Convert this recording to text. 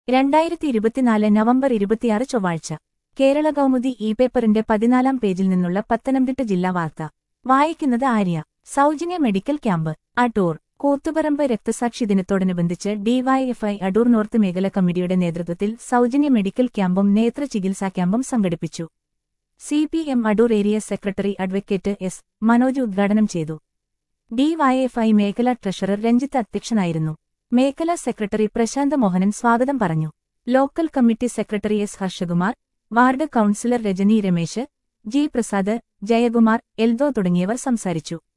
രണ്ടായിരത്തി ഇരുപത്തിനാല് നവംബർ ഇരുപത്തിയാറ് ചൊവ്വാഴ്ച കേരള കൗമുദി ഇ പേപ്പറിന്റെ പതിനാലാം പേജിൽ നിന്നുള്ള പത്തനംതിട്ട ജില്ലാ വാർത്ത വായിക്കുന്നത് ആര്യ സൗജന്യ മെഡിക്കൽ ക്യാമ്പ് അടൂർ കൂത്തുപറമ്പ് രക്തസാക്ഷി ദിനത്തോടനുബന്ധിച്ച് ഡിവൈഎഫ്ഐ അടൂർ നോർത്ത് മേഖല കമ്മിറ്റിയുടെ നേതൃത്വത്തിൽ സൗജന്യ മെഡിക്കൽ ക്യാമ്പും നേത്ര ചികിത്സാ ക്യാമ്പും സംഘടിപ്പിച്ചു C P M Adoor area secretary advocate S Manoj ഉദ്ഘാടനം ചെയ്തു ഡിവൈഎഫ്ഐ മേഖല ട്രഷറർ രഞ്ജിത്ത് അധ്യക്ഷനായിരുന്നു മേഖലാ സെക്രട്ടറി പ്രശാന്ത് മോഹനൻ സ്വാഗതം പറഞ്ഞു local committee secretary S Harshakumar ward councillor Rajani Ramesh G Prasad Jayakumar Eldho തുടങ്ങിയവർ സംസാരിച്ചു